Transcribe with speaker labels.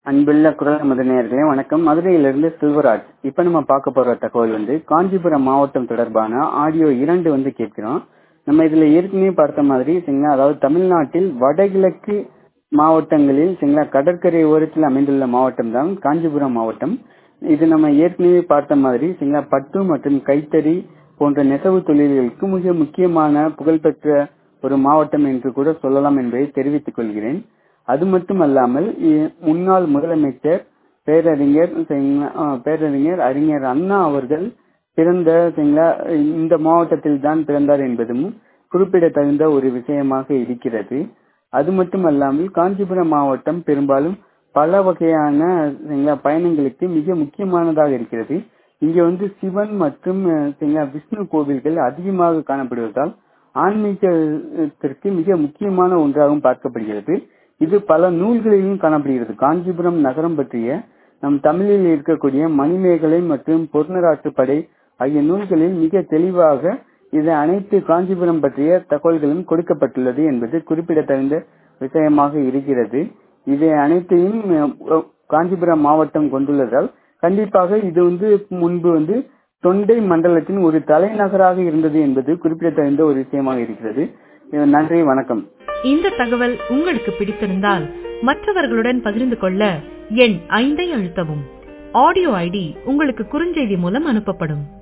Speaker 1: அன்புள்ள குரல் முதலியார்களே வணக்கம் மதுரையிலிருந்து செல்வராஜ் இப்ப நம்ம பார்க்க போற தகவல் வந்து காஞ்சிபுரம் மாவட்டம் தொடர்பான ஆடியோ இரண்டு வந்து கேட்கிறோம் நம்ம இதுல ஏற்கனவே பார்த்த மாதிரி சரிங்களா அதாவது தமிழ்நாட்டில் வடகிழக்கு மாவட்டங்களில் சரிங்களா கடற்கரை ஓரத்தில் அமைந்துள்ள மாவட்டம் தான் காஞ்சிபுரம் மாவட்டம் இது நம்ம ஏற்கனவே பார்த்த மாதிரி சரிங்களா பட்டு மற்றும் கைத்தறி போன்ற நெசவு தொழில்களுக்கு மிக முக்கியமான புகழ்பெற்ற ஒரு மாவட்டம் என்று கூட சொல்லலாம் என்பதை தெரிவித்துக் கொள்கிறேன் அது மட்டும் அல்லாமல் இ- முன்னாள் முதலமைச்சர் பேரறிஞர் சரிங்களா, ஆ, பேரறிஞர் அறிஞர் அண்ணா அவர்கள் பிறந்த சரிங்களா, இந்த மாவட்டத்தில் தான் பிறந்தார் என்பதும் குறிப்பிடத்தகுந்த ஒரு விஷயமாக இருக்கிறது அது மட்டும் அல்லாமல் காஞ்சிபுரம் மாவட்டம் பெரும்பாலும் பல வகையான சரிங்களா, பயணங்களுக்கு மிக முக்கியமானதாக இருக்கிறது இங்க வந்து சிவன் மற்றும் அஹ், சரிங்களா, விஷ்ணு கோவில்கள் அதிகமாக காணப்படுவதால் ஆன்மீகத்திற்கு மிக முக்கியமான ஒன்றாகவும் பார்க்கப்படுகிறது இது பல நூல்களிலும் காணப்படுகிறது காஞ்சிபுரம் நகரம் பற்றிய நம் தமிழில் இருக்கக்கூடிய மணிமேகலை மற்றும் பொருணராற்றுப்படை ஆகிய நூல்களில் மிக தெளிவாக இது அனைத்து காஞ்சிபுரம் பற்றிய தகவல்களும் கொடுக்கப்பட்டுள்ளது என்பது குறிப்பிடத்தகுந்த விஷயமாக இருக்கிறது இதை அனைத்தையும் அஹ், காஞ்சிபுரம் மாவட்டம் கொண்டுள்ளதால் கண்டிப்பாக இது வந்து முன்பு வந்து தொண்டை மண்டலத்தின் ஒரு தலைநகராக இருந்தது என்பது குறிப்பிடத்தகுந்த ஒரு விஷயமாக இருக்கிறது அஹ், நன்றி வணக்கம்
Speaker 2: இந்த தகவல் உங்களுக்கு பிடித்திருந்தால் மற்றவர்களுடன் பகிர்ந்து கொள்ள எண் ஐந்தை அழுத்தவும் ஆடியோ ஐடி உங்களுக்கு குறுஞ்செய்தி மூலம் அனுப்பப்படும்